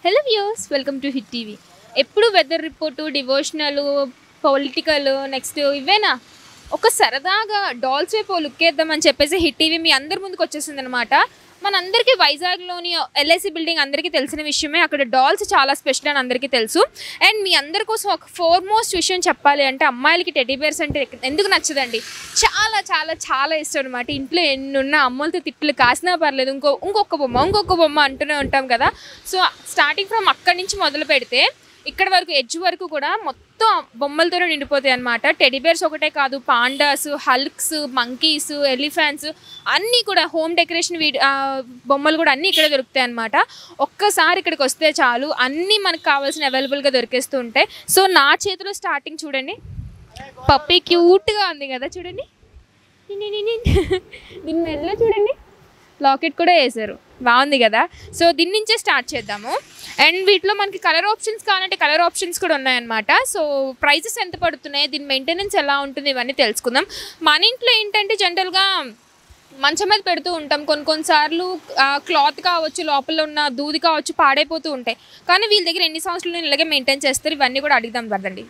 Hello views welcome to hit TV ఎప్పుడు weather report devotional political next ఇవేనా ఒక సరదాగా డాల్స్ వైపు లుక్ వేద్దామని చెప్పేసి హిట్ టీవీ మీ అందరి ముందుకు వచ్చేసింది అనమాట మనందరికీ వైజాగ్లోని ఎల్ఐసి బిల్డింగ్ అందరికీ తెలిసిన విషయమే అక్కడ డాల్స్ చాలా స్పెషల్ అని అందరికీ తెలుసు అండ్ మీ అందరి కోసం ఒక ఫోర్ మోస్ట్ విషయం చెప్పాలి అంటే అమ్మాయిలకి టెడ్డీ బేర్స్ అంటే ఎందుకు నచ్చదండి చాలా చాలా చాలా ఇష్టం అనమాట ఇంట్లో ఎన్నున్న అమ్మలతో తిట్లు కాసినా పర్లేదు ఇంకో ఇంకొక బొమ్మ ఇంకొక బొమ్మ అంటూనే ఉంటాం కదా సో స్టార్టింగ్ ఫ్రమ్ అక్కడి నుంచి మొదలు పెడితే ఇక్కడ వరకు ఎడ్జ్ వరకు కూడా మొత్తం బొమ్మలతోనే నిండిపోతాయి అనమాట టెడీ బేర్స్ ఒకటే కాదు పాండాస్ హల్క్స్ మంకీస్ ఎలిఫెంట్స్ అన్నీ కూడా హోమ్ డెకరేషన్ వీడి ఆ, బొమ్మలు కూడా అన్నీ ఇక్కడ దొరుకుతాయి అనమాట ఒక్కసారి ఇక్కడికి వస్తే చాలు అన్నీ మనకు కావాల్సిన అవైలబుల్గా దొరికేస్తూ ఉంటాయి సో నా చేతిలో స్టార్టింగ్ చూడండి పప్పి క్యూట్గా ఉంది కదా చూడండి ని, ని, ని, ని. దీని మెడలో చూడండి లాకెట్ కూడా వేశారు బాగుంది కదా సో దీని నుంచే స్టార్ట్ చేద్దాము అండ్ వీటిలో మనకి కలర్ ఆప్షన్స్ కావాలంటే కలర్ ఆప్షన్స్ కూడా ఉన్నాయన్నమాట సో ప్రైజెస్ ఎంత పడుతున్నాయి దీని మెయింటెనెన్స్ ఎలా ఉంటుంది ఇవన్నీ తెలుసుకుందాం మన ఇంట్లో ఏంటంటే జనరల్గా మంచం మీద పెడుతూ ఉంటాం కొన్ని కొన్నిసార్లు క్లాత్ కావచ్చు లోపల ఉన్న దూది కావచ్చు పాడైపోతూ ఉంటాయి కానీ వీళ్ళ దగ్గర ఎన్ని సంవత్సరాలు ఇలాగే మెయింటైన్ చేస్తారు ఇవన్నీ కూడా అడుగుదాం పదండి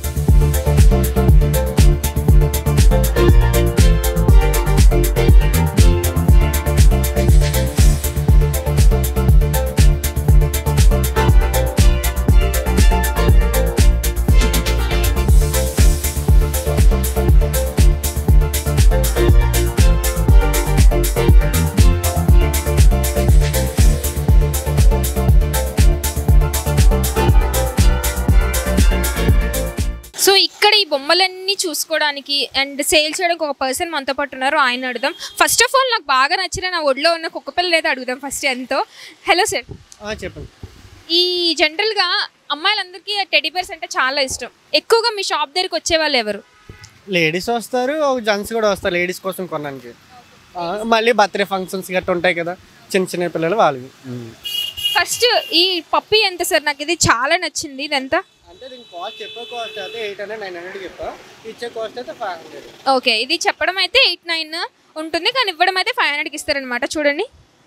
సో ఇక్కడ ఈ బొమ్మలన్నీ చూసుకోవడానికి అండ్ సేల్ చేయడానికి ఒక పర్సన్ మనతో పాటు ఉన్నారు ఆయన అడుగుదాం ఫస్ట్ ఆఫ్ ఆల్ నాకు బాగా నచ్చిన నా ఒడిలో ఉన్న కుక్క పిల్లలు అయితే అడుగుదాం ఫస్ట్ ఎంతో హలో సార్ ఆ, చెప్పండి ఈ జనరల్గా అమ్మాయిలందరికీ టెడీ బేర్స్ అంటే చాలా ఇష్టం ఎక్కువగా మీ షాప్ దగ్గరికి వచ్చే వాళ్ళు ఎవరు లేడీస్ వస్తారు జెంట్స్ కూడా వస్తారు లేడీస్ కోసం కొనడానికి ఆ, మళ్ళీ బర్త్డే ఫంక్షన్స్ గట్రా ఉంటాయి కదా చిన్న చిన్న పిల్లలు వాళ్ళవి ఫస్ట్ ఈ పప్పి ఎంత సార్ నాకు ఇది చాలా నచ్చింది ఇదంతా అంటే దీని కాస్ట్ చెప్పే కాస్ట్ అయితే ఎయిట్ హండ్రెడ్ నైన్ హండ్రెడ్ చెప్పా ఇచ్చే కాస్ట్ అయితే ఫైవ్ హండ్రెడ్ ఓకే ఇది చెప్పడం అయితే ఎయిట్ నైన్ ఉంటుంది కానీ ఇవ్వడం అయితే ఫైవ్ హండ్రెడ్కి ఇస్తారనమాట చూడండి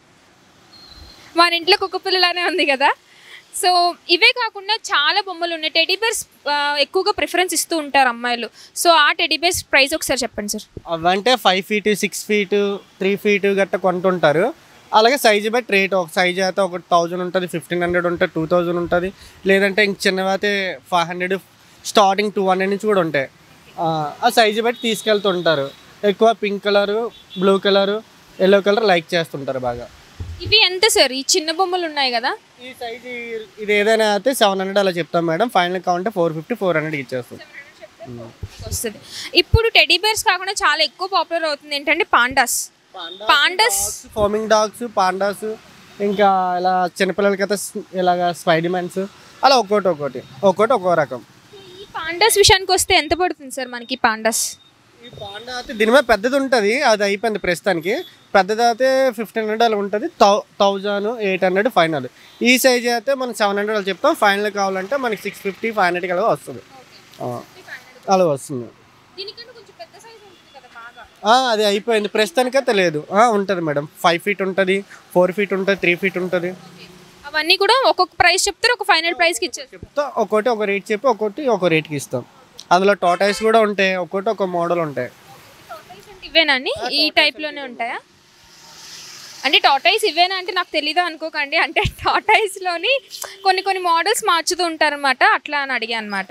మన ఇంట్లో కుక్క పిల్లలానే ఉంది కదా సో ఇవే కాకుండా చాలా బొమ్మలు ఉన్నాయి టెడీ బేర్స్ ఎక్కువగా ప్రిఫరెన్స్ ఇస్తూ ఉంటారు అమ్మాయిలు సో ఆ టెడీ బేర్స్ ప్రైస్ ఒకసారి చెప్పండి సార్ అవంటే five feet six feet three feet గట్రా కొంటుంటారు అలాగే సైజు బట్టి రేట్ ఒక సైజ్ అయితే ఒక థౌజండ్ ఉంటుంది ఫిఫ్టీన్ హండ్రెడ్ ఉంటుంది టూ థౌజండ్ ఉంటుంది లేదంటే ఇంక చిన్నవి అయితే five hundred starting two hundred నుంచి కూడా ఉంటాయి ఆ, ఆ సైజు బట్టి తీసుకెళ్తుంటారు ఎక్కువ pink colour blue colour yellow colour like చేస్తుంటారు బాగా ఇవి ఎంత సార్ ఈ చిన్న బొమ్మలు ఉన్నాయి కదా ఈ సైజ్ ఇది ఏదైనా అయితే సెవెన్ హండ్రెడ్ అలా చెప్తాం మేడం ఫైనల్ కావాలంటే ఫోర్ ఫిఫ్టీ ఫోర్ హండ్రెడ్కి ఇచ్చేస్తాం వస్తుంది ఇప్పుడు టెడీ బేర్స్ కాకుండా చాలా ఎక్కువ పాపులర్ అవుతుంది ఏంటంటే pandas pandas foaming dogs pandas ఇంకా ఇలా చిన్నపిల్లలకి అయితే స్- ఇలాగ స్పైడర్ మ్యాన్స్ అలా ఒక్కోటి ఒక్కోటి ఒక్కోటి ఒక్కో రకం ఈ పాండాస్ విషయానికి వస్తే ఎంత పడుతుంది సార్ మనకి పాండాస్ ఈ పాండా అయితే దీని మీద పెద్దది ఉంటుంది అది అయిపోయింది ప్రస్తుతానికి పెద్దది అయితే ఫిఫ్టీన్ హండ్రెడ్ అలా ఉంటుంది thou thousand eight hundred final ఈ సైజ్ అయితే మనం సెవెన్ హండ్రెడ్ అలా చెప్తాం ఫైనల్ కావాలంటే మనకి సిక్స్ ఫిఫ్టీ ఫైవ్ హండ్రెడ్కి అలా వస్తుంది ఆ, అలా వస్తుంది దీనికంటే కొంచెం పెద్ద సైజ్ ఉంటుంది కదా బాగా ఆ, అది అయిపోయింది ప్రస్తుతానికైతే లేదు ఉంటుంది మేడం ఫైవ్ ఫీట్ ఉంటుంది ఫోర్ ఫీట్ ఉంటుంది త్రీ ఫీట్ ఉంటుంది అవన్నీ కూడా ఒక్కొక్క ప్రైస్ చెప్తారు ఒక ఫైనల్ ప్రైస్కి ఇచ్చేస్తారు చెప్తా ఒక్కోటి ఒక రేట్ చెప్పి ఒక్కొక్కటి ఒక రేట్కి ఇస్తాం అందులో టోటైస్ కూడా ఉంటాయి ఒక్కోటి ఒక మోడల్ ఉంటాయి ఇవేనా అండి ఈ టైప్లోనే ఉంటాయా అంటే టాటాయిస్ ఇవేనా అంటే నాకు తెలీదా అనుకోకండి అంటే టాటాయిస్లోని కొన్ని కొన్ని మోడల్స్ మార్చుతూ ఉంటారనమాట అట్లా అని అడిగా అనమాట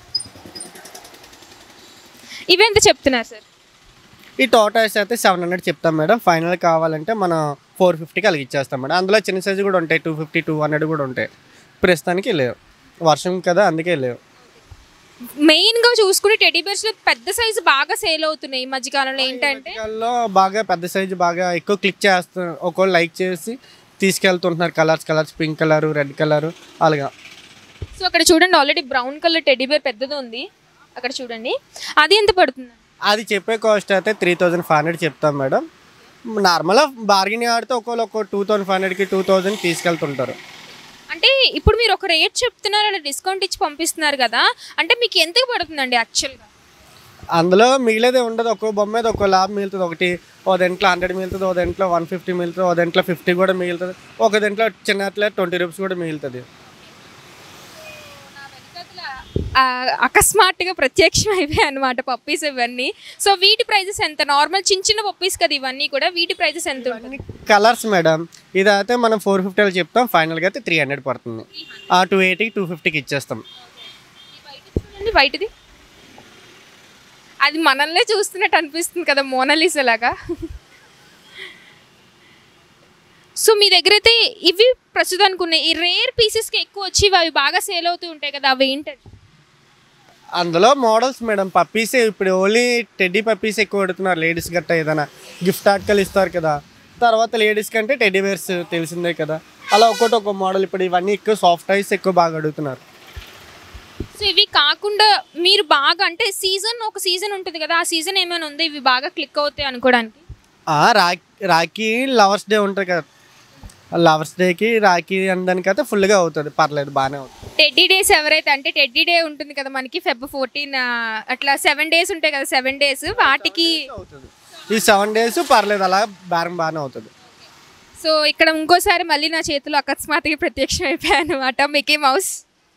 ఇవెంత చెప్తున్నారు సార్ ఈ టోటైస్ అయితే సెవెన్ హండ్రెడ్ చెప్తాం మేడం ఫైనల్ కావాలంటే మనం ఫోర్ ఫిఫ్టీకి అలాగ ఇచ్చేస్తాం మేడం అందులో చిన్న సైజు కూడా ఉంటాయి టూ ఫిఫ్టీ టూ హండ్రెడ్ కూడా ఉంటాయి ప్రస్తుతానికి లేవు వర్షం కదా అందుకే లేవు మెయిన్గా చూసుకుని టెడీ బేర్స్లో పెద్ద సైజు బాగా సేల్ అవుతున్నాయి ఈ మధ్యకాలంలో ఏంటంటే లో బాగా పెద్ద సైజు బాగా ఎక్కువ క్లిక్ చేస్తున్నారు ఒక్కోళ్ళు లైక్ చేసి తీసుకెళ్తుంటున్నారు colours colours pink colour red colour అలాగా సో అక్కడ చూడండి already brown colour teddy bear పెద్దది ఉంది అక్కడ చూడండి అది ఎంత పడుతుంది అది చెప్పే కాస్ట్ అయితే త్రీ థౌజండ్ ఫైవ్ హండ్రెడ్ చెప్తాం మేడం నార్మల్గా బార్గెనింగ్ ఆడితే ఒక్కోళ్ళు ఒక్కో టూ థౌజండ్ ఫైవ్ హండ్రెడ్కి టూ థౌజండ్ తీసుకెళ్తుంటారు అంటే ఇప్పుడు మీరు ఒక రేట్ చెప్తున్నారు అలా డిస్కౌంట్ ఇచ్చి పంపిస్తున్నారు కదా అంటే మీకు ఎంతకు పడుతుందండి యాక్చువల్గా అందులో మిగిలేదే ఉండదు ఒక్కో బొమ్మ మీద ఒక్కో లాభం మిగులుతుంది ఒకటి ఓ దాంట్లో హండ్రెడ్ మిగులుతుంది ఓ దాంట్లో వన్ ఫిఫ్టీ మిగులుతుంది ఓ దాంట్లో ఫిఫ్టీ కూడా మిగులుతుంది ఒక దాంట్లో చిన్న ట్వంటీ రూపీస్ కూడా మిగులుతుంది ఆ, అకస్మాత్తుగా ప్రత్యక్షం అయిపోయాయి అనమాట పప్పీస్ ఇవన్నీ సో వీటి ప్రైజెస్ ఎంత నార్మల్ చిన్న చిన్న పప్పీస్ కదా ఇవన్నీ కూడా వీటి ప్రైజెస్ ఎంత ఉంటుంది కలర్స్ మేడం ఇదైతే మనం ఫోర్ ఫిఫ్టీలో చెప్తాం ఫైనల్గా అయితే త్రీ హండ్రెడ్ పడుతుంది ఆ టూ ఎయిటీకి టూ ఫిఫ్టీకి ఇచ్చేస్తాం చూడండి బయటది అది మనల్నే చూస్తున్నట్టు అనిపిస్తుంది కదా మోనలీస్ లాగా సో మీ దగ్గర అయితే ఇవి ప్రస్తుతానికి ఉన్నాయి ఈ రేర్ పీసెస్కి ఎక్కువ వచ్చి ఇవి అవి బాగా సేల్ అవుతూ ఉంటాయి కదా అవి ఏంటంటే అందులో మోడల్స్ మేడం పప్పీస్ ఇప్పుడు ఓన్లీ టెడ్డీ పప్పీస్ ఎక్కువ పెడుతున్నారు లేడీస్ గట్ట ఏదైనా గిఫ్ట్ ఆర్టికల్ ఇస్తారు కదా తర్వాత లేడీస్ కంటే టెడ్డీ బేర్స్ తెలిసిందే కదా అలా ఒక్కొక్కటి ఒక్కో మోడల్ ఇప్పుడు ఇవన్నీ ఎక్కువ సాఫ్ట్ ఐస్ ఎక్కువ బాగా అడుగుతున్నారు సో ఇవి కాకుండా మీరు బాగా అంటే సీజన్ ఒక సీజన్ ఉంటుంది కదా ఆ సీజన్ ఏమైనా ఉందా ఇవి బాగా క్లిక్ అవుతాయి అనుకోవడానికి ఆ, రాఖీ రాఖీ లవర్స్ డే ఉంటుంది కదా లవర్స్ డేకి రాఖీ అనడానికి అయితే ఫుల్గా అవుతుంది పర్లేదు బాగానే అవుతుంది టెడ్డీ డేస్ ఎవరైతే అంటే టెడ్డీ డే ఉంటుంది కదా మనకి ఫెబ్ ఫోర్టీన్ అట్లా సెవెన్ డేస్ ఉంటాయి కదా సెవెన్ డేస్ వాటికి అవుతుంది ఈ సెవెన్ డేస్ పర్లేదు అలా బేరం బాగానే అవుతుంది సో ఇక్కడ ఇంకోసారి మళ్ళీ నా చేతిలో అకస్మాత్తుగా ప్రత్యక్షం అయిపోయాయి అనమాట Mickey Mouse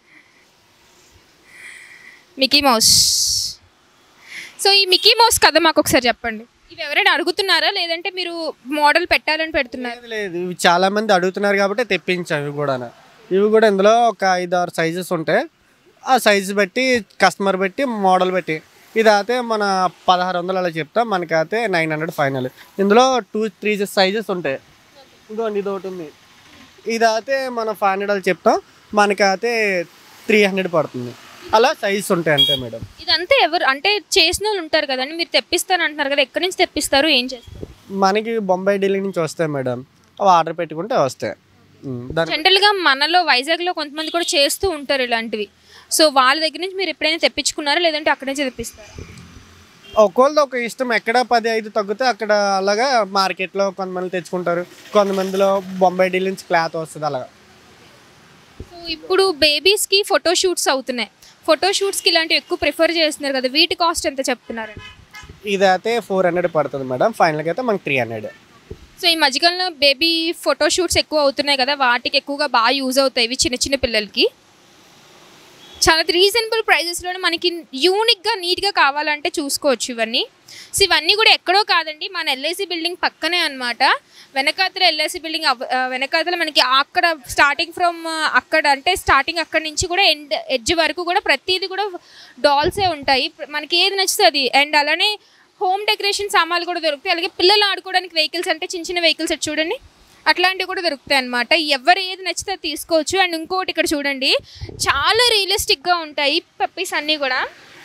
Mickey Mouse so ఈ మికీ మౌస్ కథ మాకు ఒకసారి చెప్పండి ఇవి ఎవరైనా అడుగుతున్నారా లేదంటే మీరు మోడల్ పెట్టాలని పెడుతున్నారు లేదు లేదు ఇవి చాలా మంది అడుగుతున్నారు కాబట్టి తెప్పించాం ఇవి కూడా ఇవి కూడా ఇందులో ఒక ఐదు ఆరు సైజెస్ ఉంటాయి ఆ సైజు బట్టి కస్టమర్ బట్టి మోడల్ బట్టి ఇది అయితే మన పదహారు వందలు అలా చెప్తాం మనకైతే నైన్ హండ్రెడ్ ఫైనల్ ఇందులో టూ త్రీ సైజెస్ ఉంటాయి ఇదిగోండి ఇది ఒకటి ఉంది ఇది అయితే మన ఫైవ్ హండ్రెడ్ అలా చెప్తాం మనకైతే త్రీ హండ్రెడ్ పడుతుంది అలా సైజెస్ ఉంటాయి అంతే మేడం ఇదంతా ఎవరు అంటే చేసిన వాళ్ళు ఉంటారు కదండి మీరు తెప్పిస్తాను అంటున్నారు కదా ఎక్కడి నుంచి తెప్పిస్తారు ఏం చేస్తారు మనకి బొంబాయి ఢిల్లీ నుంచి వస్తాయి మేడం అవి ఆర్డర్ పెట్టుకుంటే వస్తాయి ఉమ్, దాని జనరల్గా మనలో వైజాగ్లో కొంతమంది కూడా చేస్తూ ఉంటారు ఇలాంటివి సో వాళ్ళ దగ్గర నుంచి మీరు ఎప్పుడైనా తెప్పించుకున్నారా లేదంటే అక్కడి నుంచి తెప్పిస్తారా ఒక్కొక్కళ్ళది ఒక ఇష్టం ఎక్కడ పది ఐదు తగ్గితే అక్కడ అలాగా మార్కెట్లో కొంతమంది తెచ్చుకుంటారు కొంతమందిలో బొంబాయి ఢిల్లీ నుంచి క్లాత్ వస్తుంది అలాగా సో ఇప్పుడు బేబీస్కి ఫోటో షూట్స్ అవుతున్నాయి ఫోటో షూట్స్కి ఇలాంటివి ఎక్కువ ప్రిఫర్ చేస్తున్నారు కదా వీటి కాస్ట్ ఎంత చెప్తున్నారండి ఇది అయితే ఫోర్ హండ్రెడ్ పడుతుంది మేడం ఫైనల్గా అయితే మనకి త్రీ హండ్రెడ్ సో ఈ మధ్యకాలంలో బేబీ ఫోటో షూట్స్ ఎక్కువ అవుతున్నాయి కదా వాటికి ఎక్కువగా బాగా యూజ్ అవుతాయి ఇవి చిన్న చిన్న పిల్లలకి చాలా రీజనబుల్ ప్రైజెస్లోనే మనకి యూనిక్గా నీట్గా కావాలంటే చూసుకోవచ్చు ఇవన్నీ సో ఇవన్నీ కూడా ఎక్కడో కాదండి మన ఎల్ఐసి బిల్డింగ్ పక్కనే అనమాట వెనకాతల ఎల్ఐసి బిల్డింగ్ అవ- ఆ, వెనకాతల మనకి అక్కడ స్టార్టింగ్ ఫ్రమ్ అక్కడ అంటే స్టార్టింగ్ అక్కడ నుంచి కూడా ఎండ్ ఎడ్జ్ వరకు కూడా ప్రతిదీ కూడా డాల్సే ఉంటాయి మనకి ఏది నచ్చుతుంది అండ్ అలానే హోమ్ డెకరేషన్ సామాన్లు కూడా దొరుకుతాయి అలాగే పిల్లలు ఆడుకోవడానికి వెహికల్స్ అంటే చిన్న చిన్న వెహికల్స్ అటు చూడండి అట్లాంటివి కూడా దొరుకుతాయి అనమాట ఎవరు ఏది నచ్చితే అది తీసుకోవచ్చు అండ్ ఇంకోటి ఇక్కడ చూడండి చాలా రియలిస్టిక్గా ఉంటాయి పప్పీస్ అన్నీ కూడా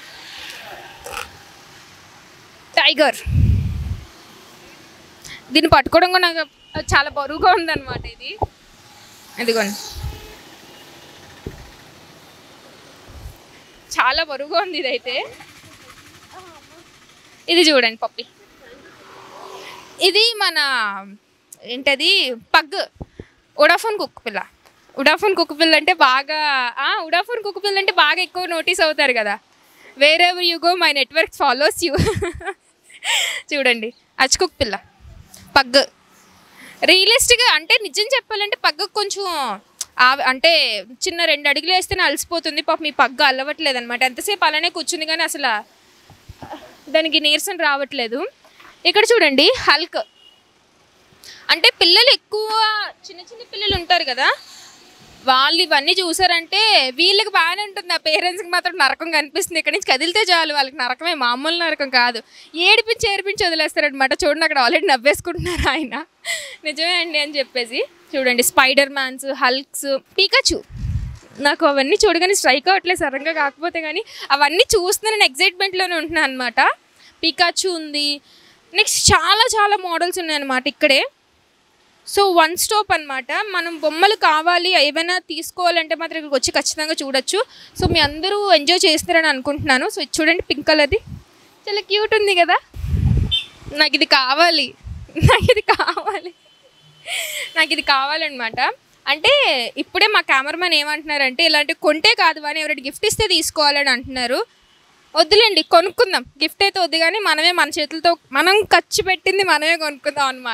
టైగర్ దీన్ని పట్టుకోవడం కూడా నాకు చాలా బరువుగా ఉందన్నమాట ఇది ఇదిగోండి చాలా బరువుగా ఉంది ఇదైతే ఇది చూడండి పప్పి ఇది మన ఏంటది పగ్ ఉడాఫోన్ కుక్క పిల్ల ఉడాఫోన్ కుక్క పిల్ల అంటే బాగా ఆ, ఉడాఫోన్ కుక్క పిల్ల అంటే బాగా ఎక్కువ నోటీస్ అవుతారు కదా వేరే you go my network follows you చూడండి అచ్చుకుక్క పిల్ల పగ్ రియలిస్టిక్గా అంటే నిజం చెప్పాలంటే పగ్గ కొంచెం ఆ- అంటే చిన్న రెండు అడుగులు వేస్తేనే అలసిపోతుంది పాప మీ పగ్గ అల్లవట్లేదు అనమాట ఎంతసేపు అలానే కూర్చుంది కానీ అసలు దానికి నీరసం రావట్లేదు ఇక్కడ చూడండి హల్క్ అంటే పిల్లలు ఎక్కువ చిన్న చిన్న పిల్లలు ఉంటారు కదా వాళ్ళు ఇవన్నీ చూసారంటే వీళ్ళకి బాగానే ఉంటుంది ఆ పేరెంట్స్కి మాత్రం నరకం కనిపిస్తుంది ఇక్కడ నుంచి కదిలితే చాలు వాళ్ళకి నరకమే మామూలు నరకం కాదు ఏడిపించి ఏడిపించి వదిలేస్తారనమాట చూడండి అక్కడ ఆల్రెడీ నవ్వేసుకుంటున్నారు ఆయన నిజమే అండి అని చెప్పేసి చూడండి స్పైడర్ మ్యాన్స్ హల్క్స్ పీకాచు నాకు అవన్నీ చూడగానే స్ట్రైక్ అవ్వట్లేదు సడన్గా కాకపోతే కానీ అవన్నీ చూస్తున్నా నేను ఎగ్జైట్మెంట్లోనే ఉంటున్నాను అనమాట పికాచు ఉంది నెక్స్ట్ చాలా చాలా మోడల్స్ ఉన్నాయన్నమాట ఇక్కడే సో వన్ స్టాప్ అన్నమాట మనం బొమ్మలు కావాలి ఏమైనా తీసుకోవాలంటే మాత్రం ఇక్కడికి వచ్చి ఖచ్చితంగా చూడొచ్చు సో మీ అందరూ ఎంజాయ్ చేస్తారని అనుకుంటున్నాను సో ఇది చూడండి పింక్ కలర్ది చాలా క్యూట్ ఉంది కదా నాకు ఇది కావాలి నాకు ఇది కావాలి నాకు ఇది కావాలన్నమాట అంటే ఇప్పుడే మా కెమెరామెన్ ఏమంటున్నారంటే ఇలాంటి కొంటే కాదు అని ఎవరైనా గిఫ్ట్ ఇస్తే తీసుకోవాలని అంటున్నారు వద్దులేండి కొనుక్కుందాం గిఫ్ట్ అయితే వద్దు కానీ మనమే మన చేతులతో మనం ఖర్చు పెట్టింది మనమే కొనుక్కుందాం అనమాట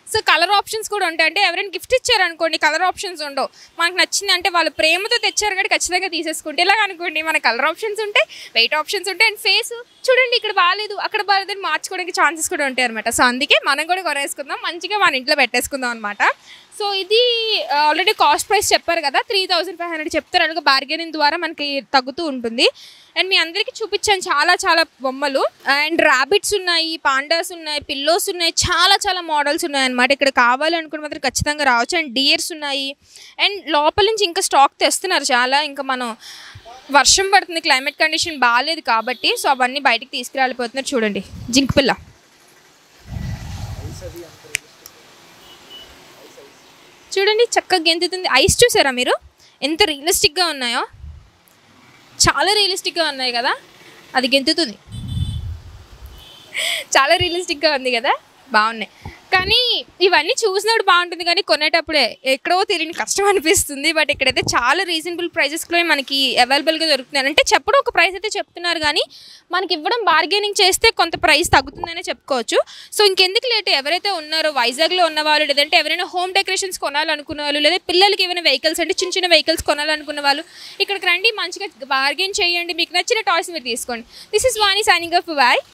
సో కలర్ ఆప్షన్స్ కూడా ఉంటాయి అంటే ఎవరైనా గిఫ్ట్ ఇచ్చారనుకోండి కలర్ ఆప్షన్స్ ఉండవు మనకు నచ్చింది అంటే వాళ్ళు ప్రేమతో తెచ్చారు కాబట్టి ఖచ్చితంగా తీసేసుకుంటే ఇలాగ అనుకోండి మన కలర్ ఆప్షన్స్ ఉంటాయి వెయిట్ ఆప్షన్స్ ఉంటాయి అండ్ ఫేస్ చూడండి ఇక్కడ బాగాలేదు అక్కడ బాగాలేదు అని మార్చుకోవడానికి ఛాన్సెస్ కూడా ఉంటాయి అనమాట సో అందుకే మనం కూడా కొనేసుకుందాం మంచిగా మన ఇంట్లో పెట్టేసుకుందాం అనమాట సో ఇది ఆల్రెడీ కాస్ట్ ప్రైస్ చెప్పారు కదా త్రీ థౌసండ్ ఫైవ్ హండ్రెడ్ చెప్తారు అలాగే బార్గెనింగ్ ద్వారా మనకి తగ్గుతూ ఉంటుంది అండ్ మీ అందరికీ చూపించాను చాలా చాలా బొమ్మలు అండ్ ర్యాబిట్స్ ఉన్నాయి పాండాస్ ఉన్నాయి పిల్లోస్ ఉన్నాయి చాలా చాలా మోడల్స్ ఉన్నాయి అనమాట ఇక్కడ కావాలనుకున్న మాత్రం ఖచ్చితంగా రావచ్చు అండ్ డియర్స్ ఉన్నాయి అండ్ లోపల నుంచి ఇంకా స్టాక్ తెస్తున్నారు చాలా ఇంకా మనం వర్షం పడుతుంది క్లైమేట్ కండిషన్ బాగాలేదు కాబట్టి సో అవన్నీ బయటికి తీసుకురాలిపోతున్నారు చూడండి జింక్ పిల్ల చూడండి చక్కగా గెంతుతుంది ఐస్ చూసారా మీరు ఎంత రియలిస్టిక్గా ఉన్నాయో చాలా రియలిస్టిక్గా ఉన్నాయి కదా అది గెంతుతుంది చాలా రియలిస్టిక్గా ఉంది కదా బాగున్నాయి కానీ ఇవన్నీ చూసినప్పుడు బాగుంటుంది కానీ కొనేటప్పుడే ఎక్కడో తెలియని కష్టం అనిపిస్తుంది బట్ ఇక్కడైతే చాలా రీజనబుల్ ప్రైజెస్లో మనకి అవైలబుల్గా దొరుకుతున్నాయి అంటే చెప్పడం ఒక ప్రైస్ అయితే చెప్తున్నారు కానీ మనకి ఇవ్వడం బార్గెనింగ్ చేస్తే కొంత ప్రైస్ తగ్గుతుందనే చెప్పుకోవచ్చు సో ఇంకెందుకు లేట్ ఎవరైతే ఉన్నారో వైజాగ్లో ఉన్నవాళ్ళు లేదంటే ఎవరైనా హోమ్ డెకరేషన్స్ కొనాలనుకున్న వాళ్ళు లేదా పిల్లలకి ఏమైనా వెహికల్స్ అంటే చిన్న చిన్న వెహికల్స్ కొనాలనుకున్న వాళ్ళు ఇక్కడికి రండి మంచిగా బార్గెన్ చేయండి మీకు నచ్చిన టాయ్స్ మీరు తీసుకోండి this is Vani signing off bye